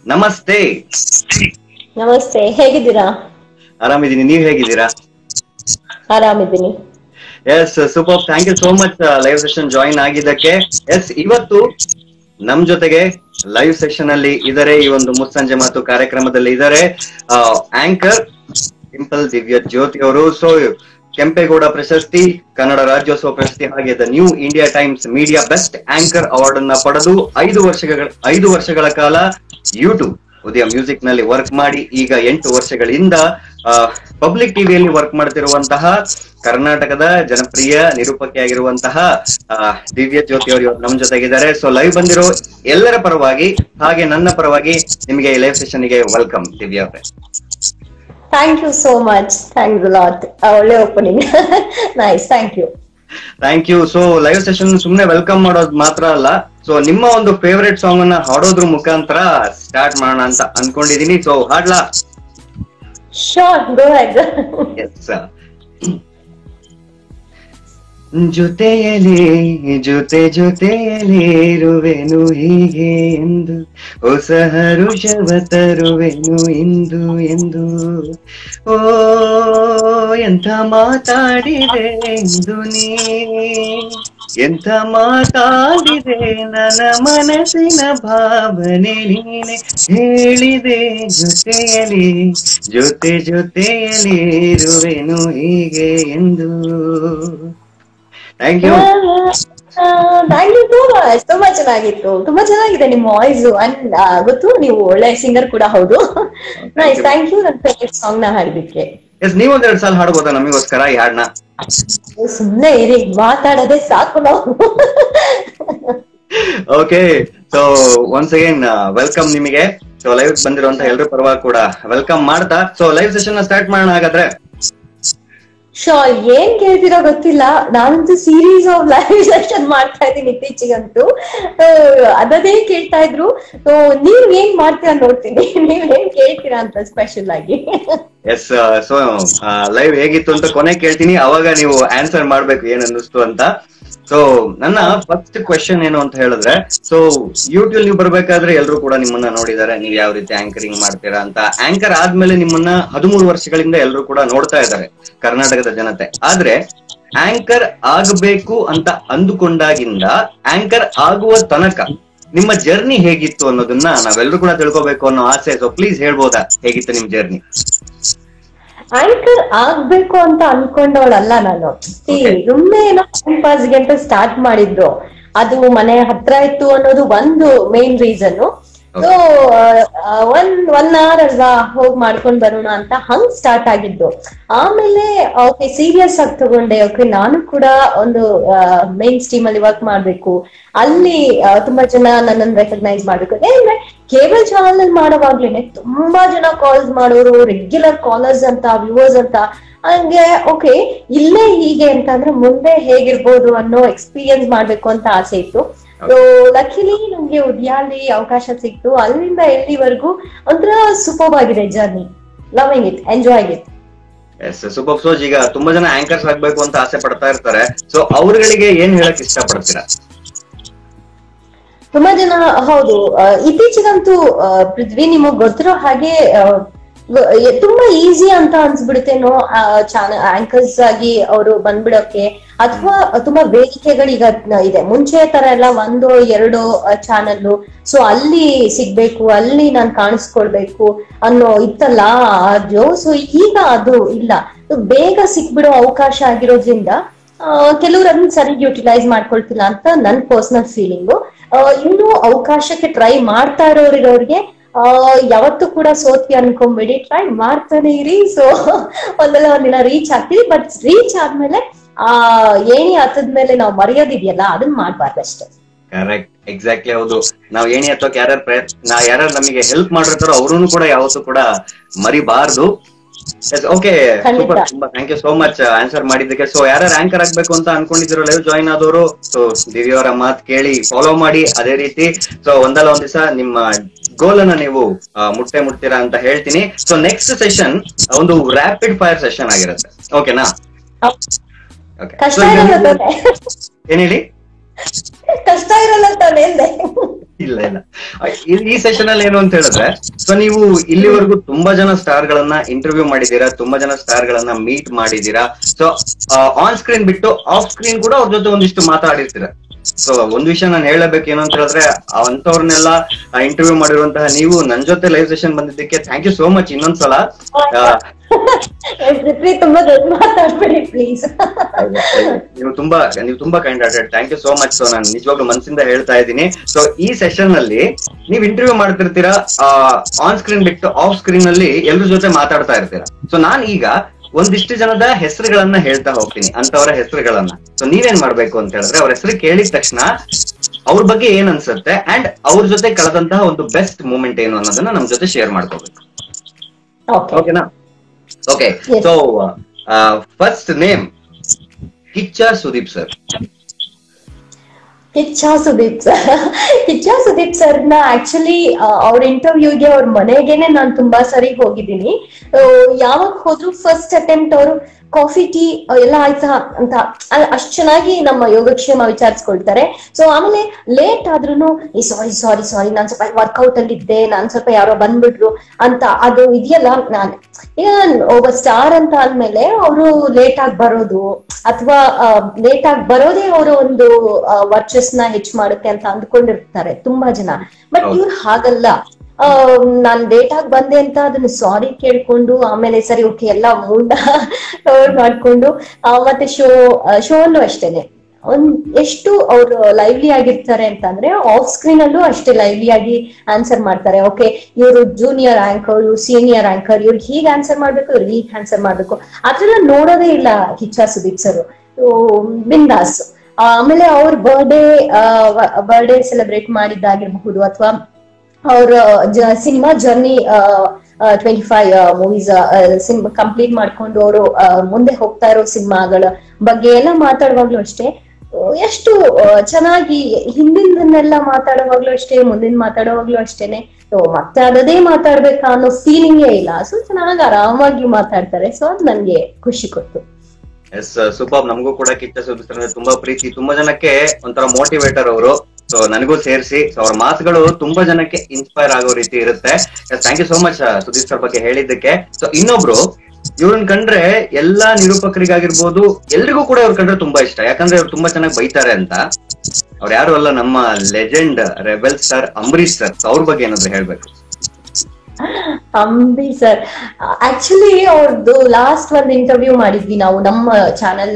ನಮಸ್ತೆ ನಮಸ್ತೆ ಹೇಗಿದ್ದೀರಾ ಆರಾಮಿದ್ದೀನಿ ನೀವ್ ಹೇಗಿದ್ದೀರಾ ಆರಾಮಿದ್ದೀನಿ yes super thank you so much live session join ಆಗಿದ್ದಕ್ಕೆ ಎಸ್ ಇವತ್ತು ನಮ್ ಜೊತೆಗೆ ಲೈವ್ ಸೆಷನ್ ಅಲ್ಲಿ ಇದಾರೆ ಈ ಒಂದು ಮುಸ್ಸಂಜೆ ಮತ್ತು ಕಾರ್ಯಕ್ರಮದಲ್ಲಿ ಇದಾರೆ ಆಂಕರ್ ಸಿಂಪಲ್ ದಿವ್ಯ ಜ್ಯೋತಿ ಅವರು ಸೊ ಕೆಂಪೇಗೌಡ ಪ್ರಶಸ್ತಿ ಕನ್ನಡ ರಾಜ್ಯೋತ್ಸವ ಪ್ರಶಸ್ತಿ ಹಾಗೆ the New India Times media best anchor award ಅನ್ನ ಪಡೆದು ಐದು ವರ್ಷಗಳ ಐದು ವರ್ಷಗಳ ಕಾಲ ಯೂಟ್ಯೂಬ್ ಉದಯ ಮ್ಯೂಸಿಕ್ ನಲ್ಲಿ ವರ್ಕ್ ಮಾಡಿ ಈಗ ಎಂಟು ವರ್ಷಗಳಿಂದ ಪಬ್ಲಿಕ್ ಟಿವಿಯಲ್ಲಿ ವರ್ಕ್ ಮಾಡ್ತಿರುವಂತಹ ಕರ್ನಾಟಕದ ಜನಪ್ರಿಯ ನಿರೂಪಕಿಯಾಗಿರುವಂತಹ ಆ, ದಿವ್ಯ ಜ್ಯೋತಿ ಅವರು ಇವತ್ತು ನಮ್ಮ ಜೊತೆಗಿದ್ದಾರೆ ಸೊ ಲೈವ್ ಬಂದಿರೋ ಎಲ್ಲರ ಪರವಾಗಿ ಹಾಗೆ ನನ್ನ ಪರವಾಗಿ ನಿಮಗೆ ಈ ಲೈವ್ ಸೆಷನ್ ಗೆ ವೆಲ್ಕಮ್ ದಿವ್ಯ ಅವರೇ thank you so much thank lot ಒಳ್ಳೆ opening nice thank you thank you so live session ಸುಮ್ನೆ ವೆಲ್ಕಮ್ ಮಾಡೋದು ಮಾತ್ರ ಅಲ್ಲ ಸೊ ನಿಮ್ಮ ಒಂದು ಫೇವರೇಟ್ ಸಾಂಗ್ ಅನ್ನ ಹಾಡೋದ್ರ ಮುಖಾಂತರ ಸ್ಟಾರ್ಟ್ ಮಾಡೋಣ ಅಂತ ಅನ್ಕೊಂಡಿದೀನಿ ಸೊ ಹಾಡ್ಲಾ ಶೋರ್ ಗೋ ಹೆಡ್ ಎಸ್ ಜೊತೆಯಲಿ ಜೊತೆ ಜೊತೆಯಲಿ ಇರುವೆನು ಹೀಗೆ ಎಂದು ಹೊಸ ಹರುಷವ ತರುವೆನು ಇಂದು ಎಂದು ಓ ಎಂಥ ಮಾತಾಡಿದೆ ಎಂದು ನೀ ಎಂಥ ಮಾತಾಡಿದೆ ನನ್ನ ಮನಸ್ಸಿನ ಭಾವನೆ ನೀನೆ ಹೇಳಿದೆ ಜೊತೆಯಲಿ ಜೊತೆ ಜೊತೆಯಲಿ ಇರುವೆನು ಹೀಗೆ ಎಂದು thank you thank you so much ತುಂಬಾ ಚೆನ್ನಾಗಿತ್ತು ತುಂಬಾ ಚೆನ್ನಾಗಿದೆ ನಿಮ್ಮ ವಾಯ್ಸ್ ಅಂಡ್ ಗೊತ್ತು ನೀವು ಒಳ್ಳೆ ಸಿಂಗರ್ ಕೂಡ ಹೌದು ನೈಸ್ ಥ್ಯಾಂಕ್ ಯು ನನ್ನ ಫೇವ್ರೆಟ್ ಸಾಂಗ್ ನ ಹಾಡಿದಕ್ಕೆ ಎಸ್ ನೀವು ಒಂದೆರಡು ಸಾಲ ಹಾಡ್ಬೋದಾ ನಮಗೋಸ್ಕರ ಈ ಹಾಡ್ನ ಸುಮ್ನೆ ಇರಿ ಮಾತಾಡೋದೇ ಸಾಕು ನಾವು okay so once again welcome ನಿಮಗೆ ಸೊ ಲೈವ್ ಬಂದಿರುವಂತ ಎಲ್ಲರ ಪರವಾಗಿ ಕೂಡ ವೆಲ್ಕಮ್ ಮಾಡ್ತಾ ಸೊ ಲೈವ್ ಸೆಷನ್ ಸ್ಟಾರ್ಟ್ ಮಾಡೋಣ ಹಾಗಾದ್ರೆ ಶೋರ್ ಏನ್ ಕೇಳ್ತಿರೋ ಗೊತ್ತಿಲ್ಲ ನಾನಂತೂ ಸೀರೀಸ್ ಆಫ್ ಲೈವ್ ಸೆಷನ್ ಮಾಡ್ತಾ ಇದ್ದೀನಿ ಇತ್ತೀಚೆಗಂತೂ ಆ, ಅದನ್ನೇ ಕೇಳ್ತಾ ಇದ್ರು ಸೊ ನೀವ್ ಏನ್ ಮಾಡ್ತೀರಾ ನೋಡ್ತೀನಿ ನೀವ್ ಏನ್ ಕೇಳ್ತೀರಾ ಅಂತ ಸ್ಪೆಷಲ್ ಆಗಿ ಎಸ್ ಸೊ ಲೈವ್ ಹೇಗಿತ್ತು ಅಂತ ಕೊನೆ ಕೇಳ್ತೀನಿ ಅವಾಗ ನೀವು ಆನ್ಸರ್ ಮಾಡ್ಬೇಕು ಏನ್ ಅನ್ನಿಸ್ತು ಅಂತ ಸೊ ನನ್ನ ಫಸ್ಟ್ ಕ್ವೆಶನ್ ಏನು ಅಂತ ಹೇಳಿದ್ರೆ ಸೊ ಯೂಟ್ಯೂಬ್ ನೀವು ಬರ್ಬೇಕಾದ್ರೆ ಎಲ್ಲರೂ ಕೂಡ ನಿಮ್ಮನ್ನ ನೋಡಿದ್ದಾರೆ ನೀವು ಯಾವ ರೀತಿ ಆಂಕರಿಂಗ್ ಮಾಡ್ತೀರಾ ಅಂತ ಆಂಕರ್ ಆದ್ಮೇಲೆ ನಿಮ್ಮನ್ನ ಹದಿಮೂರು ವರ್ಷಗಳಿಂದ ಎಲ್ಲರೂ ಕೂಡ ನೋಡ್ತಾ ಇದ್ದಾರೆ ಕರ್ನಾಟಕದ ಜನತೆ ಆದ್ರೆ ಆಂಕರ್ ಆಗಬೇಕು ಅಂತ ಅಂದುಕೊಂಡಾಗಿಂದ ಆಂಕರ್ ಆಗುವ ತನಕ ನಿಮ್ಮ ಜರ್ನಿ ಹೇಗಿತ್ತು ಅನ್ನೋದನ್ನ ನಾವೆಲ್ಲರೂ ಕೂಡ ತಿಳ್ಕೊಬೇಕು ಅನ್ನೋ ಆಸೆ ಸೊ ಪ್ಲೀಸ್ ಹೇಳ್ಬೋದಾ ಹೇಗಿತ್ತು ನಿಮ್ ಜರ್ನಿ ಆಂಕರ್ ಆಗ್ಬೇಕು ಅಂತ ಅನ್ಕೊಂಡವಳಲ್ಲ ನಾನು See, Okay. ಸುಮ್ನೆ ಏನೋ ಟೈಮ್ ಪಾಸ್ಗೆ ಅಂತ ಸ್ಟಾರ್ಟ್ ಮಾಡಿದ್ರು ಅದು ಮನೆ ಹತ್ರ ಇತ್ತು ಅನ್ನೋದು ಒಂದು main reason so one one hour ಅಲ್ವಾ ಹೋಗ್ ಮಾಡ್ಕೊಂಡ್ ಬರೋಣ ಅಂತ ಹಂಗ್ ಸ್ಟಾರ್ಟ್ ಆಗಿದ್ದು ಆಮೇಲೆ ಓಕೆ ಸೀರಿಯಸ್ ಆಗಿ ತಗೊಂಡೆ ಓಕೆ ನಾನು ಕೂಡ ಒಂದು ಮೇನ್ ಸ್ಟ್ರೀಮ್ ಅಲ್ಲಿ ವರ್ಕ್ ಮಾಡ್ಬೇಕು ಅಲ್ಲಿ ಆ, ತುಂಬಾ ಜನ ನನ್ನನ್ನು ರೆಕಗ್ನೈಸ್ ಮಾಡ್ಬೇಕು ಅಂದ್ರೆ ಕೇಬಲ್ ಚಾನಲ್ ಅಲ್ಲಿ ಮಾಡೋವಾಗ್ಲೇನೆ ತುಂಬಾ ಜನ ಕಾಲ್ಸ್ ಮಾಡೋರು ರೆಗ್ಯುಲರ್ ಕಾಲರ್ಸ್ ಅಂತ ವ್ಯೂವರ್ಸ್ ಅಂತ ಹಂಗೆ ಓಕೆ ಇಲ್ಲೇ ಹೀಗೆ ಅಂತ ಅಂದ್ರೆ ಮುಂದೆ ಹೇಗಿರ್ಬೋದು ಅನ್ನೋ ಎಕ್ಸ್ಪೀರಿಯನ್ಸ್ ಮಾಡ್ಬೇಕು ಅಂತ ಆಸೆ ಇತ್ತು ಸೊ ಲಕ್ಕಿಲಿ ನಮ್ಗೆ ಉದ್ಯಾಲಿ ಅವಕಾಶ ಸಿಕ್ತು ಅಲ್ಲಿಂದ ಎಲ್ಲಿವರೆಗೂ ಒಂಥರ ಸೂಪರ್ ಆಗಿದೆ journey loving it enjoy it yes super ಸೋಜ್ ಈಗ ತುಂಬಾ ಜನ ಆಂಕರ್ಸ್ ಆಗ್ಬೇಕು ಅಂತ ಆಸೆ ಪಡ್ತಾ ಇರ್ತಾರೆ ಸೊ ಅವ್ರಗಳಿಗೆ ಏನ್ ಹೇಳಕ್ ಇಷ್ಟಪಡ್ತೀರಾ ತುಂಬಾ ಜನ ಹೌದು ಆ, ಇತ್ತೀಚೆಗಂತೂ ಆ, ಪೃಥ್ವಿ ನಿಮಗ್ ಗೊತ್ತಿರೋ ಹಾಗೆ ಆ, ಗ- ಎ- ತುಂಬಾ ಈಸಿ ಅಂತ ಅನ್ಸ್ಬಿಡುತ್ತೇನೋ ಚಾನಲ್ ಆಂಕರ್ಸ್ ಆಗಿ ಅವರು ಬಂದ್ಬಿಡೋಕೆ ಅಥವಾ ತುಂಬಾ ವೇದಿಕೆಗಳು ಈಗ ಇದೆ ಮುಂಚೆ ತರ ಎಲ್ಲ ಒಂದು ಎರಡು ಚಾನಲ್ ಸೊ ಅಲ್ಲಿ ಸಿಗ್ಬೇಕು ಅಲ್ಲಿ ನಾನ್ ಕಾಣಿಸ್ಕೊಳ್ಬೇಕು ಅನ್ನೋ ಇತ್ತಲ್ಲ ಅದು ಸೊ ಈಗ ಅದು ಇಲ್ಲ So, ಬೇಗ ಸಿಕ್ಬಿಡೋ ಅವಕಾಶ ಆಗಿರೋದ್ರಿಂದ ಆ, ಕೆಲವ್ರು ಅದನ್ನ ಸರಿ ಯುಟಿಲೈಸ್ ಮಾಡ್ಕೊಳ್ತಿಲ್ಲ ಅಂತ ನನ್ ಪರ್ಸನಲ್ ಫೀಲಿಂಗು ಇನ್ನು ಅವಕಾಶಕ್ಕೆ ಟ್ರೈ ಮಾಡ್ತಾ ಇರೋರಿರೋರಿಗೆ ಆ ಯಾವತ್ತೂ ಕೂಡ ಸೋತ್ವಿ ಅನ್ಕೊಂಬೇಡಿ ಟ್ರೈ ಮಾಡ್ತಾನೆ ಇರಿ ಸೊ ಒಂದಲ್ಲ ಒಂದಿನ ರೀಚ್ ಆಗ್ತೀವಿ ಬಟ್ ರೀಚ್ ಆದ್ಮೇಲೆ ಆ ಏಣಿ ಹತ್ತದ್ಮೇಲೆ ನಾವು ಮರೆಯೋದಿದೆಯಲ್ಲ ಅದನ್ನ ಮಾಡ್ಬಾರ್ದು ಅಷ್ಟೇ ಕರೆಕ್ಟ್ ಎಕ್ಸಾಕ್ಟ್ಲಿ ಹೌದು ನಾವ್ ಏಣಿ ಹತ್ತೋಕ್ ಯಾರ್ಯಾರು ಪ್ರಯತ್ನ ಯಾರ್ಯಾರು ನಮಗೆ ಹೆಲ್ಪ್ ಮಾಡಿರ್ತಾರೋ ಅವ್ರೂ ಕೂಡ ಯಾವತ್ತೂ ಕೂಡ ಮರಿಬಾರ್ದು ಓಕೆ ಖಂಡಿತ. ಸೂಪರ್ ತುಂಬಾ thank you so much answer ಮಾಡಿದ್ದಕ್ಕೆ ಸೊ ಯಾರ್ಯಾರು ಆಂಕರ್ ಆಗ್ಬೇಕು ಅಂತ ಅನ್ಕೊಂಡಿದ್ರು ಲೈವ್ ಜಾಯಿನ್ ಆದವರು ಸೊ ದಿವ್ಯ ಅವರ ಮಾತ್ ಕೇಳಿ ಫಾಲೋ ಮಾಡಿ ಅದೇ ರೀತಿ ಸೊ ಒಂದಲ್ಲ ಒಂದ್ ದಿವಸ ನಿಮ್ಮ ಗೋಲ್ ಅನ್ನ ನೀವು ಆ, ಮುಟ್ಟೆ ಮುಟ್ತೀರಾ ಅಂತ ಹೇಳ್ತೀನಿ ಸೊ ನೆಕ್ಸ್ಟ್ ಸೆಷನ್ ಒಂದು ರ್ಯಾಪಿಡ್ ಫೈರ್ ಸೆಷನ್ ಆಗಿರುತ್ತೆ ಓಕೆನಾ ಓಕೆ ಕಷ್ಟ ಇರಲ್ಲ ತಾನೆ ಏನ್ ಹೇಳಿ ಕಷ್ಟ ಇರಲ್ಲ ತಾನೆ ಅಂದೆ ಇಲ್ಲ ಇಲ್ಲ ಈ- ಈ ಸೆಷನ್ ಅಲ್ಲಿ ಏನು ಅಂತ ಹೇಳಿದ್ರೆ ಸೊ ನೀವು ಇಲ್ಲಿವರೆಗೂ ತುಂಬಾ ಜನ ಸ್ಟಾರ್ ಗಳನ್ನ ಇಂಟರ್ವ್ಯೂ ಮಾಡಿದೀರಾ ತುಂಬಾ ಜನ ಸ್ಟಾರ್ ಗಳನ್ನ ಮೀಟ್ ಮಾಡಿದೀರಾ ಸೊ ಆನ್ ಸ್ಕ್ರೀನ್ ಬಿಟ್ಟು ಆಫ್ ಸ್ಕ್ರೀನ್ ಕೂಡ ಅವ್ರ ಜೊತೆ ಒಂದಿಷ್ಟು ಮಾತಾಡಿರ್ತೀರ ಸೊ ಒಂದ್ ವಿಷಯ ನಾನು ಹೇಳಬೇಕು ಏನು ಅಂತ ಹೇಳಿದ್ರೆ ಅಂತವ್ರನ್ನೆಲ್ಲ ಇಂಟರ್ವ್ಯೂ ಮಾಡಿರುವಂತಹ ನೀವು ನನ್ ಜೊತೆ ಲೈವ್ ಸೆಷನ್ ಬಂದಿದ್ದಕ್ಕೆ ಥ್ಯಾಂಕ್ ಯು ಸೋ ಮಚ್ ಇನ್ನೊಂದ್ಸಲ ಆ, ಪೃಥ್ವಿ ತುಂಬಾ ದೊಡ್ಡ ಮಾತಾಡ್ಬೇಡಿ ಪ್ಲೀಸ್ ನೀವು ತುಂಬಾ ನೀವು ತುಂಬಾ kind hearted thank you so much so ನಾನು ನಿಜವಾಗ್ಲೂ ಮನಸ್ಸಿಂದ ಹೇಳ್ತಾ ಇದ್ದೀನಿ ಸೊ ಈ ಸೆಷನ್ ಅಲ್ಲಿ ನೀವು ಇಂಟರ್ವ್ಯೂ ಮಾಡ್ತಿರ್ತೀರಾ ಆನ್ ಸ್ಕ್ರೀನ್ ಬಿಟ್ಟು ಆಫ್ ಸ್ಕ್ರೀನ್ ಅಲ್ಲಿ ಎಲ್ರ ಜೊತೆ ಮಾತಾಡ್ತಾ ಇರ್ತೀರಾ ಸೊ ನಾನ್ ಈಗ ಒಂದಿಷ್ಟು ಜನದ ಹೆಸರುಗಳನ್ನ ಹೇಳ್ತಾ ಹೋಗ್ತೀನಿ ಅಂತವರ ಹೆಸರುಗಳನ್ನ ಸೊ ನೀವೇನ್ ಮಾಡ್ಬೇಕು ಅಂತ ಹೇಳಿದ್ರೆ ಅವ್ರ ಹೆಸರು ಕೇಳಿದ ತಕ್ಷಣ ಅವ್ರ ಬಗ್ಗೆ ಏನ್ ಅನ್ಸುತ್ತೆ ಅಂಡ್ ಅವ್ರ ಜೊತೆ ಕಳೆದಂತಹ ಒಂದು ಬೆಸ್ಟ್ ಮೂಮೆಂಟ್ ಏನು ಅನ್ನೋದನ್ನ ನಮ್ ಜೊತೆ ಶೇರ್ ಮಾಡ್ಕೋಬೇಕು ಓಕೆ ಓಕೆನಾ okay Yes. So first name Kichcha Sudeep sir Kichcha Sudeep sir Kichcha Sudeep ಸರ್ನ ಆಕ್ಚುಲಿ ಅವ್ರ ಇಂಟರ್ವ್ಯೂಗೆ ಅವ್ರ ಮನೆಗೇನೆ ನಾನು ತುಂಬಾ ಸರಿ ಹೋಗಿದ್ದೀನಿ ಆ, ಯಾವಾಗ ಹೋದ್ರು ಫಸ್ಟ್ ಅಟೆಂಪ್ಟ್ ಅವರು ಕಾಫಿ ಟೀ ಎಲ್ಲ ಆಯ್ತಾ ಅಂತ ಅ- ಅಷ್ಟ್ ಚೆನ್ನಾಗಿ ನಮ್ಮ ಯೋಗಕ್ಷೇಮ ವಿಚಾರಿಸ್ಕೊಳ್ತಾರೆ ಸೊ ಆಮೇಲೆ ಲೇಟ್ ಆದ್ರೂನು ಈ ಸಾರಿ ಸಾರಿ ಸಾರಿ ನಾನ್ ಸ್ವಲ್ಪ ವರ್ಕೌಟ್ ಅಲ್ಲಿ ಇದ್ದೆ ನಾನ್ ಸ್ವಲ್ಪ ಯಾರೋ ಬಂದ್ಬಿಟ್ರು ಅಂತ ಅದು ಇದೆಯಲ್ಲ ನಾನ್ ಈಗ ಒಬ್ಬ ಸ್ಟಾರ್ ಅಂತ ಅಂದ್ಮೇಲೆ ಅವರು ಲೇಟ್ ಆಗಿ ಬರೋದು ಅಥವಾ ಲೇಟ್ ಆಗಿ ಬರೋದೇ ಅವರ ಒಂದು ಆ, ವರ್ಚಸ್ನ ಹೆಚ್ಚು ಮಾಡುತ್ತೆ ಅಂತ ಅಂದ್ಕೊಂಡಿರ್ತಾರೆ ತುಂಬಾ ಜನ ಬಟ್ ಹೌದು. ಇವ್ರು ಹಾಗಲ್ಲ ಆ, ನಾನ್ ಲೇಟ್ ಆಗಿ ಬಂದೆ ಅಂತ ಅದನ್ನ ಸಾರಿ ಕೇಳ್ಕೊಂಡು ಆಮೇಲೆ ಸರಿ ಓಕೆ ಎಲ್ಲ ಮುಂಡ ಮಾಡ್ಕೊಂಡು ಆ, ಮತ್ತೆ ಶೋ ಶೋ ಅಲ್ಲೂ ಅಷ್ಟೇನೆ ಒಂದ್ ಎಷ್ಟು ಅವ್ರು ಲೈವ್ಲಿ ಆಗಿರ್ತಾರೆ ಅಂತಂದ್ರೆ ಆಫ್ ಸ್ಕ್ರೀನ್ ಅಲ್ಲೂ ಅಷ್ಟೇ ಲೈವ್ಲಿ ಆಗಿ ಆನ್ಸರ್ ಮಾಡ್ತಾರೆ ಓಕೆ ಇವರು ಜೂನಿಯರ್ ಆಂಕರ್ ಇವ್ರು ಸೀನಿಯರ್ ಆಂಕರ್ ಇವ್ರಿಗೆ ಹೀಗೆ ಆನ್ಸರ್ ಮಾಡ್ಬೇಕು ಇವ್ರಿಗೆ ಹೀಗೆ ಆನ್ಸರ್ ಮಾಡ್ಬೇಕು ಅದ್ರೆಲ್ಲ ನೋಡೋದೇ ಇಲ್ಲ ಕಿಚ್ಚ ಸುದೀಪ್ ಸರ್ ಬಿಂದಾಸ್ ಆಮೇಲೆ ಅವ್ರ ಬರ್ಡೇ ಬರ್ಡೇ ಸೆಲೆಬ್ರೇಟ್ ಮಾಡಿದ್ದಾಗಿರ್ಬಹುದು ಅಥವಾ ಅವ್ರ cinema journey twenty five movies cinema complete ಮಾಡ್ಕೊಂಡು ಅವರು ಮುಂದೆ ಹೋಗ್ತಾ ಇರೋ ಸಿನಿಮಾಗಳ ಬಗ್ಗೆ ಎಲ್ಲ ಮಾತಾಡುವಾಗ್ಲೂ ಅಷ್ಟೇ ಆ, ಎಷ್ಟು ಆ, ಚೆನ್ನಾಗಿ ಹಿಂದಿನದನ್ನೆಲ್ಲ ಮಾತಾಡುವಾಗ್ಲೂ ಅಷ್ಟೇ ಮುಂದಿನ ಮಾತಾಡುವಾಗ್ಲೂ ಅಷ್ಟೇನೆ ಸೊ ಮತ್ತೆ ಅದದೇ ಮಾತಾಡ್ಬೇಕಾ ಅನ್ನೋ ಫೀಲಿಂಗೇ ಇಲ್ಲ ಸೊ ಚೆನ್ನಾಗಿ ಆರಾಮಾಗಿ ಮಾತಾಡ್ತಾರೆ ಸೊ ಅದು ನನ್ಗೆ ಖುಷಿ ಕೊಡ್ತು ಎಸ್ ಸೂಪರ್ ನಮಗೂ ಕೂಡ ಕಿಚ್ಚ ಸುದೀಪ್ ಸರ್ ಅಂದ್ರೆ ತುಂಬಾ ಪ್ರೀತಿ ತುಂಬಾ ಜನಕ್ಕೆ ಒಂಥರ ಮೋಟಿವೇಟರ್ ಅವರು ಸೊ ನನಗೂ ಸೇರಿಸಿ ಸೊ ಅವ್ರ ಮಾತುಗಳು ತುಂಬಾ ಜನಕ್ಕೆ ಇನ್ಸ್ಪೈರ್ ಆಗೋ ರೀತಿ ಇರುತ್ತೆ thank you so much Sudeep sir ಬಗ್ಗೆ ಹೇಳಿದ್ದಕ್ಕೆ ಸೊ ಇನ್ನೊಬ್ರು ಇವ್ರನ್ನ ಕಂಡ್ರೆ ಎಲ್ಲಾ ನಿರೂಪಕರಿಗಾಗಿರ್ಬೋದು ಎಲ್ರಿಗೂ ಕೂಡ ಇವ್ರ ಕಂಡ್ರೆ ತುಂಬಾ ಇಷ್ಟ ಯಾಕಂದ್ರೆ ಇವ್ರು ತುಂಬಾ ಚೆನ್ನಾಗಿ ಬೈತಾರೆ ಅಂತ ಅವ್ರು ಯಾರು ಅಲ್ಲ ನಮ್ಮ legend rebel sir Ambareesh sir ಅವ್ರ ಬಗ್ಗೆ ಏನಾದ್ರು ಹೇಳ್ಬೇಕು ಅಂಬಿ ಸರ್ ಆಕ್ಚುಲಿ ಅವ್ರದ್ದು ಲಾಸ್ಟ್ ಒಂದು ಇಂಟರ್ವ್ಯೂ ಮಾಡಿದ್ವಿ ನಾವು ನಮ್ಮ channel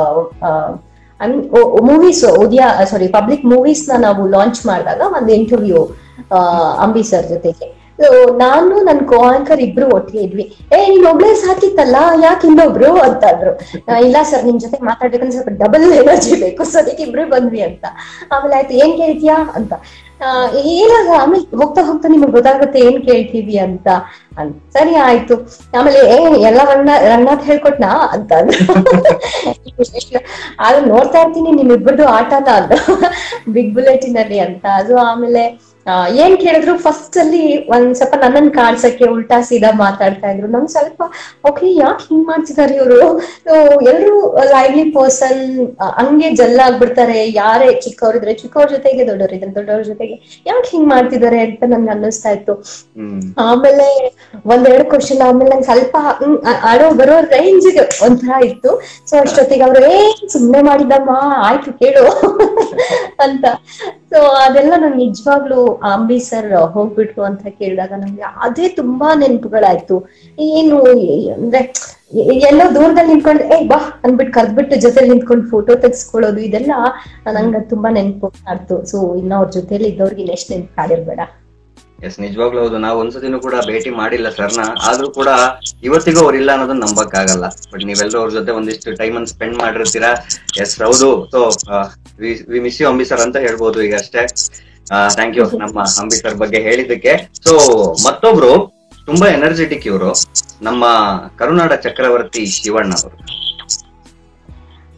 movies Udaya sorry public movies ನ ನಾವು ಲಾಂಚ್ ಮಾಡಿದಾಗ ಒಂದು ಇಂಟರ್ವ್ಯೂ ಅಂಬಿ ಸರ್ ಜೊತೆಗೆ So, ನಾನು ನನ್ ಕೋ ಆಂಕರ್ ಇಬ್ರು ಒಟ್ಟಿಗೆ ಇದ್ವಿ ಏ ನೀನ್ ಒಬ್ಳೆ ಸಾಕಿತ್ತಲ್ಲ ಯಾಕೆ ಇನ್ನೊಬ್ರು ಅಂತ ಅಂದ್ರು ಆ, ಇಲ್ಲ ಸರ್ ನಿಮ್ ಜೊತೆ ಮಾತಾಡ್ಬೇಕಂದ್ರೆ ಸ್ವಲ್ಪ ಡಬಲ್ ಎನರ್ಜಿ ಬೇಕು ಸೊ ಅದಕ್ಕೆ ಇಬ್ರು ಬಂದ್ವಿ ಅಂತ ಆಮೇಲೆ ಆಯ್ತು ಏನ್ ಕೇಳ್ತೀಯಾ ಅಂತ ಆ, ಏನಾಗ ಆಮೇಲೆ ಹೋಗ್ತಾ ಹೋಗ್ತಾ ನಿಮಗ್ ಗೊತ್ತಾಗುತ್ತೆ ಏನ್ ಕೇಳ್ತೀವಿ ಅಂತ ಅಂತ ಸರಿ ಆಯ್ತು ಆಮೇಲೆ ಏ ಎಲ್ಲ ರನ್ನ ರನ್ನಾಥ್ ಹೇಳ್ಕೊಟ್ನಾ ಅಂತ ಅಂದ್ರು ಆದ್ರೆ ನೋಡ್ತಾ ಇರ್ತೀನಿ ನಿಮ್ಮಿಬ್ಬರದು ಆಟನ ಅಂದ ಬಿಗ್ ಬುಲೆಟಿನಲ್ಲಿ ಅಂತ ಅದು ಆಮೇಲೆ ಆ, ಏನ್ ಕೇಳಿದ್ರು ಫಸ್ಟ್ ಅಲ್ಲಿ ಒಂದ್ ಸ್ವಲ್ಪ ನನ್ನನ್ ಕಾಡ್ಸಕ್ಕೆ ಉಲ್ಟಾ ಸೀದಾ ಮಾತಾಡ್ತಾ ಇದ್ರು ನಂಗ್ ಸ್ವಲ್ಪ ಓಕೆ ಯಾಕೆ ಹಿಂಗ್ ಮಾಡ್ತಿದಾರೆ ಇವರು ಎಲ್ರು ಲೈವ್ಲಿ ಪರ್ಸನ್ ಹಂಗೆ ಜಲ್ಲ ಆಗ್ಬಿಡ್ತಾರೆ ಯಾರೇ ಚಿಕ್ಕವ್ರಿದ್ರೆ ಚಿಕ್ಕವ್ರ ಜೊತೆಗೆ ದೊಡ್ಡವರಿದ್ರೆ ದೊಡ್ಡವ್ರ ಜೊತೆಗೆ ಯಾಕೆ ಹಿಂಗ್ ಮಾಡ್ತಿದಾರೆ ಅಂತ ನನ್ಗೆ ಅನ್ನಿಸ್ತಾ ಇತ್ತು ಹ್ಮ್ ಆಮೇಲೆ ಒಂದೆರಡು ಕ್ವಶನ್ ಆಮೇಲೆ ನಂಗೆ ಸ್ವಲ್ಪ ಹ್ಮ್, ಆ- ಆಡೋ ಬರೋ ರೇಂಜ್ ಒಂಥರ ಇತ್ತು ಸೊ ಅಷ್ಟೊತ್ತಿಗೆ ಅವ್ರು ಏ ಸುಮ್ನೆ ಮಾಡಿದಮ್ಮ ಆಯ್ತು ಕೇಳು ಅಂತ ಸೊ ಅದೆಲ್ಲ ನಂಗೆ ನಿಜವಾಗ್ಲೂ ಅಂಬಿ ಸರ್ ಹೋಗ್ಬಿಟ್ರು ಅಂತ ಕೇಳಿದಾಗ ನಂಗೆ ಅದೇ ತುಂಬಾ ನೆನಪುಗಳಾಯ್ತು ಏನು ಅಂದ್ರೆ ಎ- ಎಲ್ಲೋ ದೂರದಲ್ಲಿ ನಿಂತ್ಕೊಂಡು ಏ ಬಾ ಅಂದ್ಬಿಟ್ಟು ಕರ್ದ್ಬಿಟ್ಟು ಜೊತೆ ನಿಂತ್ಕೊಂಡು ಫೋಟೋ ತೆಗ್ಸ್ಕೊಳ್ಳೋದು ಇದೆಲ್ಲ ನಂಗೆ ತುಂಬಾ ನೆನಪು ಆಡ್ತು ಸೊ ಇನ್ನ ಅವ್ರ ಜೊತೆಲಿ ಇದ್ದವ್ರಿಗೆ ನೆಕ್ಸ್ಟ್ ನೆನಪು ಕಾಡಿರ್ಬೇಡ ಎಸ್ ನಿಜವಾಗ್ಲೂ ಹೌದು ನಾವು ಒಂದ್ಸತಿನೂ ಕೂಡ ಭೇಟಿ ಮಾಡಿಲ್ಲ ಸರ್ನ ಆದ್ರೂ ಕೂಡ ಇವತ್ತಿಗೂ ಅವ್ರಿಲ್ಲ ಅನ್ನೋದನ್ನ ನಂಬಕ್ ಆಗಲ್ಲ ಬಟ್ ನೀವೆಲ್ಲರೂ ಅವ್ರ ಜೊತೆ ಒಂದಿಷ್ಟು ಟೈಮ್ ಅನ್ನು ಸ್ಪೆಂಡ್ ಮಾಡಿರ್ತೀರಾ ಎಸ್ ಹೌದು so we miss you Ambi sir ಅಂತ ಹೇಳ್ಬೋದು ಈಗ ಅಷ್ಟೇ ಥ್ಯಾಂಕ್ ಯು ನಮ್ಮ ಅಂಬಿ ಸರ್ ಬಗ್ಗೆ ಹೇಳಿದ್ದಕ್ಕೆ ಸೊ ಮತ್ತೊಬ್ರು ತುಂಬಾ ಎನರ್ಜೆಟಿಕ್ ಇವರು ನಮ್ಮ ಕರುನಾಡ ಚಕ್ರವರ್ತಿ ಶಿವಣ್ಣ ಅವರು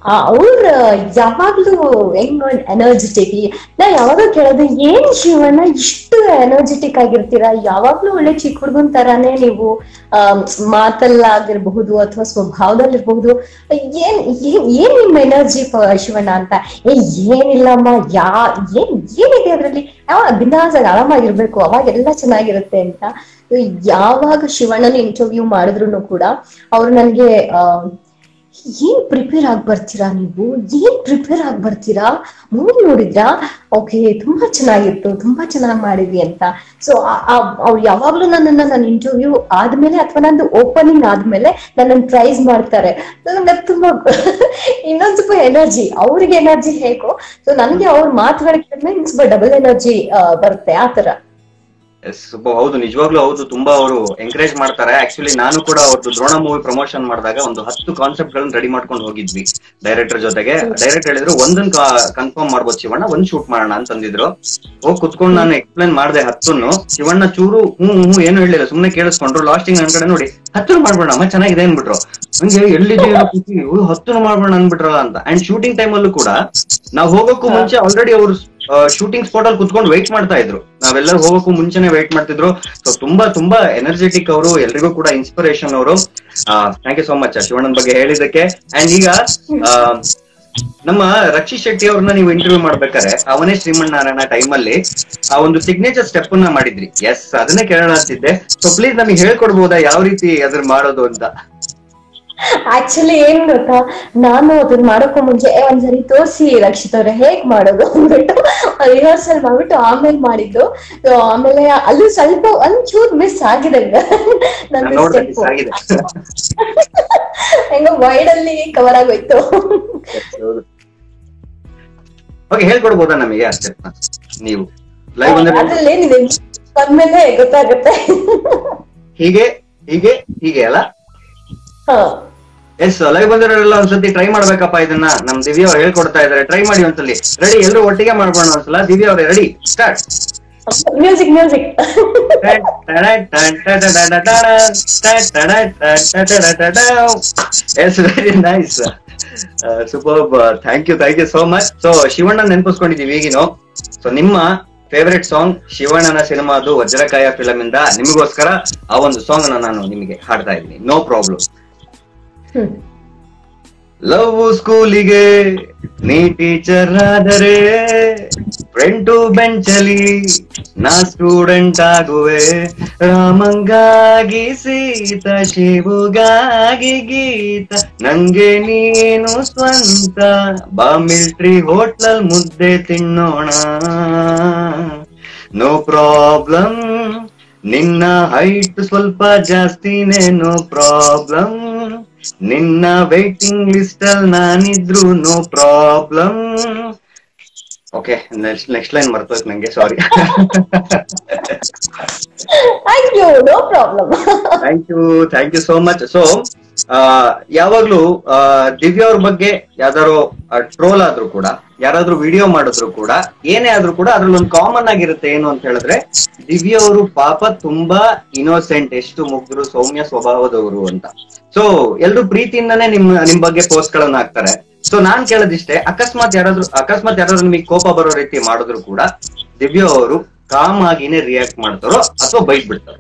ಅವ್ರ ಯಾವಾಗ್ಲೂ ಹೆಂಗ್ ಎನರ್ಜೆಟಿಕ್ ನಾ ಯಾವಾಗ್ಲೂ ಕೇಳೋದು ಏನ್ ಶಿವಣ್ಣ ಇಷ್ಟು ಎನರ್ಜೆಟಿಕ್ ಆಗಿರ್ತೀರಾ ಯಾವಾಗ್ಲೂ ಒಳ್ಳೆ ಚಿಕ್ಕ ಹುಡುಗನ್ ತರಾನೇ ನೀವು ಆಮ್, ಮಾತಲ್ಲಾಗಿರ್ಬಹುದು ಅಥವಾ ಸ್ವಭಾವದಲ್ಲಿರ್ಬಹುದು ಏನ್ ಏನ್ ಏನ್ ನಿಮ್ ಎನರ್ಜಿ ಶಿವಣ್ಣ ಅಂತ ಏ ಏನಿಲ್ಲಮ್ಮ ಯಾ ಏನ್ ಏನಿದೆ ಅದ್ರಲ್ಲಿ ಯಾವ ಬಿಂದಾಸ್ ಆರಾಮಾಗಿರ್ಬೇಕು ಅವಾಗ ಎಲ್ಲ ಚೆನ್ನಾಗಿರುತ್ತೆ ಅಂತ ಯಾವಾಗ ಶಿವಣ್ಣನ ಇಂಟರ್ವ್ಯೂ ಮಾಡಿದ್ರು ಕೂಡ ಅವ್ರು ನನ್ಗೆ ಆ ಏನ್ ಪ್ರಿಪೇರ್ ಆಗಿ ಬರ್ತೀರಾ ನೀವು ಏನ್ ಪ್ರಿಪೇರ್ ಆಗಿ ಬರ್ತೀರಾ ಮೂವಿ ನೋಡಿದ್ರಾ ಓಕೆ ತುಂಬಾ ಚೆನ್ನಾಗಿತ್ತು ತುಂಬಾ ಚೆನ್ನಾಗಿ ಮಾಡಿದ್ವಿ ಅಂತ ಸೊ ಅವ್ರು ಯಾವಾಗ್ಲೂ ನನ್ನನ್ನ ನನ್ನ ಇಂಟರ್ವ್ಯೂ ಆದ್ಮೇಲೆ ಅಥವಾ ನಂದು ಓಪನಿಂಗ್ ಆದ್ಮೇಲೆ ನನ್ನನ್ನು ಪ್ರೈಸ್ ಮಾಡ್ತಾರೆ So, ನಂಗೆ ತುಂಬಾ ಇನ್ನೊಂದ್ ಸ್ವಲ್ಪ ಎನರ್ಜಿ ಅವ್ರಿಗೆ ಎನರ್ಜಿ ಹೇಗೋ ಸೊ ನನ್ಗೆ ಅವ್ರ ಮಾತುಗಳು ಕೇಳಿದ್ಮೇಲೆ ಇನ್ನು ಸ್ವಲ್ಪ ಡಬಲ್ ಎನರ್ಜಿ ಬರುತ್ತೆ ಆತರ ಎಸ್ ಹೌದು ನಿಜವಾಗ್ಲೂ ಹೌದು ತುಂಬಾ ಅವರು ಎಂಕರೇಜ್ ಮಾಡ್ತಾರೆ ಆಕ್ಚುಲಿ ನಾನು ಕೂಡ ಅವ್ರದ್ದು ದ್ರೋಣ ಮೂವಿ ಪ್ರಮೋಷನ್ ಮಾಡಿದಾಗ ಒಂದು ಹತ್ತು ಕಾನ್ಸೆಪ್ಟ್ ಗಳನ್ನ ರೆಡಿ ಮಾಡ್ಕೊಂಡು ಹೋಗಿದ್ವಿ ಡೈರೆಕ್ಟರ್ ಜೊತೆಗೆ ಡೈರೆಕ್ಟ್ ಹೇಳಿದ್ರು ಒಂದನ್ ಕನ್ಫರ್ಮ್ ಮಾಡ್ಬೋದು ಶಿವಣ್ಣ ಒಂದ್ ಶೂಟ್ ಮಾಡೋಣ ಅಂತಂದಿದ್ರು ಹೋಗಿ ಕುತ್ಕೊಂಡು ನಾನು ಎಕ್ಸ್ಪ್ಲೇನ್ ಮಾಡಿದೆ ಹತ್ತನ್ನು ಶಿವಣ್ಣ ಚೂರು ಹ್ಮ್ ಹ್ಮ್ ಏನು ಹೇಳಿಲ್ಲ ಸುಮ್ನೆ ಕೇಳಿಸ್ಕೊಂಡ್ರು ಲಾಸ್ಟಿಂಗ್ ನನ್ ಕಡೆ ನೋಡಿ ಹತ್ತು ಮಾಡ್ಬೋಣ ಅಮ್ಮ ಚೆನ್ನಾಗಿದೆ ಅನ್ಬಿಟ್ರು ಹಂಗೆ ಎಲ್ಲಿದೆಯೋ ಹತ್ತು ಮಾಡ್ಬೋಣ ಅನ್ಬಿಟ್ರಲ್ಲ ಅಂತ ಅಂಡ್ ಶೂಟಿಂಗ್ ಟೈಮ್ ಅಲ್ಲೂ ಕೂಡ ನಾವ್ ಹೋಗೋಕ್ಕೂ ಮುಂಚೆ ಆಲ್ರೆಡಿ ಅವ್ರು ಶೂಟಿಂಗ್ ಸ್ಪಾಟ್ ಅಲ್ಲಿ ಕುತ್ಕೊಂಡು ವೆಯ್ಟ್ ಮಾಡ್ತಾ ಇದ್ರು ನಾವೆಲ್ಲರೂ ಹೋಗೋಕ್ಕೂ ಮುಂಚೆನೆ ವೆಯ್ಟ್ ಮಾಡ್ತಿದ್ರು ಸೊ ತುಂಬಾ ತುಂಬಾ ಎನರ್ಜೆಟಿಕ್ ಅವರು ಎಲ್ರಿಗೂ ಕೂಡ ಇನ್ಸ್ಪಿರೇಷನ್ ಅವರು ಥ್ಯಾಂಕ್ ಯು ಸೋ ಮಚ್ ಶಿವಣ್ಣನ್ ಬಗ್ಗೆ ಹೇಳಿದಕ್ಕೆ ಅಂಡ್ ಈಗ ಆ, ನಮ್ಮ ರಕ್ಷಿತ್ ಶೆಟ್ಟಿ ಅವ್ರನ್ನ ನೀವು ಇಂಟರ್ವ್ಯೂ ಮಾಡ್ಬೇಕಾದ್ರೆ ಅವನೇ ಶ್ರೀಮಣ್ಣನಾರಾಯಣ ಟೈಮ್ ಅಲ್ಲಿ ಆ ಒಂದು ಸಿಗ್ನೇಚರ್ ಸ್ಟೆಪ್ ಅನ್ನ ಮಾಡಿದ್ರಿ ಎಸ್ ಅದನ್ನೇ ಕೇಳೋಣ ಅಂತಿದ್ದೆ ಸೊ ಪ್ಲೀಸ್ ನಮಗೆ ಹೇಳ್ಕೊಡ್ಬೋದಾ ಯಾವ ರೀತಿ ಅದ್ರ ಮಾಡೋದು ಅಂತ ಆಕ್ಚುಲಿ ಏನ್ ಗೊತ್ತಾ ನಾನು ಅದನ್ನ ಮಾಡೋಕ್ಕೂ ಮುಂಚೆ ಏ, ಒಂದ್ಸರಿ ತೋರ್ಸಿ ರಕ್ಷಿತ್ ಅವ್ರೆ ಹೇಗ್ ಮಾಡೋದು ಅಂದ್ಬಿಟ್ಟು ರಿಹರ್ಸಲ್ ಮಾಡ್ಬಿಟ್ಟು ಆಮೇಲೆ ಮಾಡಿದ್ದು So, ಆಮೇಲೆ ಅಲ್ಲೂ ಸ್ವಲ್ಪ ಒಂಚೂರ್ ಮಿಸ್ ಆಗಿದೆ ನಾನ್ ನನ್ನ ನೋಡ್ದೆ ಸ್ಟೆಪ್ miss ಆಗಿದೆ ಹೆಂಗ ವೈಡ್ ಅಲ್ಲಿ ಕವರ್ ಆಗೋಯ್ತು ಓಕೆ ಹೇಳ್ಕೊಡ್ಬೋದಾ ನಮಗೆ ಆ ಸ್ಟೆಪ್ ನೀವು ಲೈವ್ ಅಂದ್ರೆ ಅದ್ರಲ್ಲಿ ಏನಿದೆ ಬಂದ್ಮೇಲೆ ಗೊತ್ತಾಗುತ್ತೆ ಹೀಗೆ ಹೀಗೆ ಹೀಗೆ ಅಲ್ಲ ಹಾ ಎಸ್ ಲೈವ್ ಬಂದಿರೋರೆಲ್ಲ ಒಂದ್ಸತಿ ಟ್ರೈ ಮಾಡ್ಬೇಕಪ್ಪ ಇದನ್ನ ನಮ್ ದಿವ್ಯ ಅವ್ರು ಹೇಳ್ಕೊಡ್ತಾ ಇದಾರೆ ಟ್ರೈ ಮಾಡಿ ಒಂದ್ಸಲಿ ರೆಡಿ ಎಲ್ರು ಒಟ್ಟಿಗೆ ಮಾಡ್ಬೋಣ ಒಂದ್ಸಲ ದಿವ್ಯ ಅವ್ರೆ ready start music music yes very nice super thank you thank you so much so Shivanna ನೆನಪಿಸ್ಕೊಂಡಿದೀವಿ ಈಗಿನ ಸೊ ನಿಮ್ಮ ಫೇವರೆಟ್ ಸಾಂಗ್ ಶಿವಣ್ಣನ ಸಿನಿಮಾದು ವಜ್ರಕಾಯ ಫಿಲಂ ಇಂದ ನಿಮಗೋಸ್ಕರ ಆ ಒಂದು ಸಾಂಗ್ ನಾನು ನಿಮಗೆ ಹಾಡ್ತಾ ಇದ್ದೀನಿ ನೋ ಪ್ರಾಬ್ಲಮ್ ಹ್ಮ್ ಲವ್ ಸ್ಕೂಲಿಗೆ ನೀ ಟೀಚರ್ ಆದರೆ ಫ್ರೆಂಟು ಬೆಂಚಲಿ ನಾ ಸ್ಟೂಡೆಂಟ್ ಆಗುವೆ ರಾಮಂಗಾಗಿ ಸೀತ ಶಿವುಗಾಗಿ ಗೀತ ನಂಗೆ ನೀನು ಸ್ವಂತ ಬಾ ಮಿಲ್ಟ್ರಿ ಹೋಟ್ಲಲ್ ಮುದ್ದೆ ತಿನ್ನೋಣ ನೋ ಪ್ರಾಬ್ಲಮ್ ನಿನ್ನ ಹೈಟ್ ಸ್ವಲ್ಪ ಜಾಸ್ತಿನೇ ನೋ ಪ್ರಾಬ್ಲಮ್ ನಿನ್ನ ವೈಟಿಂಗ್ ಲಿಸ್ಟ್ ಅಲ್ಲಿ ನಾನಿದ್ರು no problem okay next next line ಮರ್ತೋಯ್ತು ನಂಗೆ sorry thank you no problem thank you thank you so much so ಯಾವಾಗ್ಲೂ ಆ, ದಿವ್ಯ ಅವ್ರ ಬಗ್ಗೆ ಯಾವ್ದಾರು ಟ್ರೋಲ್ ಆದ್ರೂ ಕೂಡ ಯಾರಾದ್ರೂ ವಿಡಿಯೋ ಮಾಡಿದ್ರು ಕೂಡ ಏನೇ ಆದ್ರೂ ಕೂಡ ಅದ್ರಲ್ಲಿ ಒಂದು ಕಾಮನ್ ಆಗಿರುತ್ತೆ ಏನು ಅಂತ ಹೇಳಿದ್ರೆ ದಿವ್ಯ ಅವರು ಪಾಪ ತುಂಬಾ ಇನೋಸೆಂಟ್ ಎಷ್ಟು ಮುಗ್ಧರು ಸೌಮ್ಯ ಸ್ವಭಾವದವರು ಅಂತ ಸೊ ಎಲ್ರು ಪ್ರೀತಿಯಿಂದಾನೇ ನಿಮ್ ನಿಮ್ ಬಗ್ಗೆ ಪೋಸ್ಟ್ ಗಳನ್ನ ಹಾಕ್ತಾರೆ ಸೊ ನಾನ್ ಕೇಳೋದಿಷ್ಟೇ ಅಕಸ್ಮಾತ್ ಯಾರಾದ್ರೂ ಅಕಸ್ಮಾತ್ ಯಾರಾದ್ರೂ ನಿಮಗೆ ಕೋಪ ಬರೋ ರೀತಿ ಮಾಡಿದ್ರು ಕೂಡ ದಿವ್ಯ ಅವರು ಕಾಮ್ ಆಗಿನೇ ರಿಯಾಕ್ಟ್ ಮಾಡ್ತಾರೋ ಅಥವಾ ಬೈಟ್ ಬಿಡ್ತಾರೋ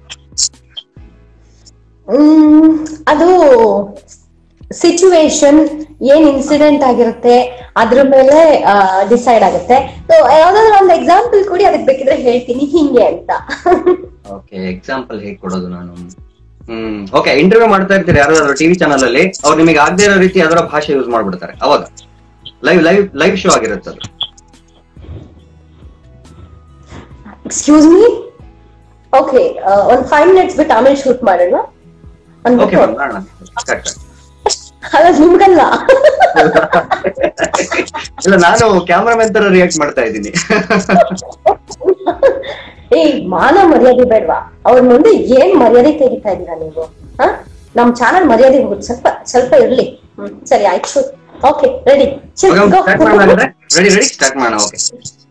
ಹ್ಮ್ ಅದು ಸಿಚುವೇಶನ್ ಏನ್ ಇನ್ಸಿಡೆಂಟ್ ಆಗಿರುತ್ತೆ ಅದ್ರ ಮೇಲೆ ಡಿಸೈಡ್ ಆಗುತ್ತೆ ಸೊ ಯಾವ್ದಾದ್ರು ಒಂದು ಎಕ್ಸಾಂಪಲ್ ಕೊಡಿ ಅದಕ್ಕೆ ಬೇಕಿದ್ರೆ ಹೇಳ್ತೀನಿ ಹಿಂಗೆ ಅಂತ ಓಕೆ ಎಕ್ಸಾಂಪಲ್ ಹೇಗ್ ಕೊಡೋದು ನಾನು ಹ್ಮ್ ಓಕೆ ಇಂಟರ್ವ್ಯೂ ಮಾಡ್ತಾ ಇರ್ತೀರಿ ಯಾರಾದ್ರೂ ಟಿವಿ ಚಾನಲ್ ಅಲ್ಲಿ ಅವ್ರು ನಿಮಗೆ ಆಗದೆ ಇರೋ ರೀತಿ ಅದರ ಭಾಷೆ ಯೂಸ್ ಮಾಡ್ಬಿಡ್ತಾರೆ ಅವಾಗ ಲೈವ್ ಲೈವ್ ಲೈವ್ ಶೋ ಆಗಿರುತ್ತೆ ಅದು ಎಕ್ಸ್ಕ್ಯೂಸ್ ಮೀ ಓಕೆ ಒಂದ್ ಫೈವ್ ಮಿನಿಟ್ಸ್ ಬಿಟ್ಟು ಆಮೇಲೆ ಶೂಟ್ ಮಾಡೋಣ ಓಕೆ ಅಂದ್ಬಿಟ್ಟು ಮಾಡೋಣ ಕರೆಕ್ಟ್ ಅಲ್ಲ ನಿಮ್ಗಲ್ಲ ಇಲ್ಲ ನಾನು ಕ್ಯಾಮ್ರಾಮನ್ ತರ ರಿಯಾಕ್ಟ್ ಮಾಡ್ತಾ ಇದ್ದೀನಿ ಏಯ್ ಮಾನ ಮರ್ಯಾದೆ ಬೇಡ್ವಾ ಅವ್ರ ಮುಂದೆ ಏನ್ ಮರ್ಯಾದೆ ತೆಗಿತಾ ಇದೀರಾ ನೀವು ಹ ನಮ್ ಚಾನಲ್ ಮರ್ಯಾದೆ ಹೋಗುತ್ತೆ ಸ್ವಲ್ಪ ಸ್ವಲ್ಪ ಇರ್ಲಿ ಹ್ಮ್ ಸರಿ ಆಯ್ತು ಓಕೆ ರೆಡಿ ಸ್ಟಾರ್ಟ್ ಮಾಡೋಣ ರೆಡಿ ರೆಡಿ ಸ್ಟಾರ್ಟ್ ಮಾಡೋಣ ಓಕೆ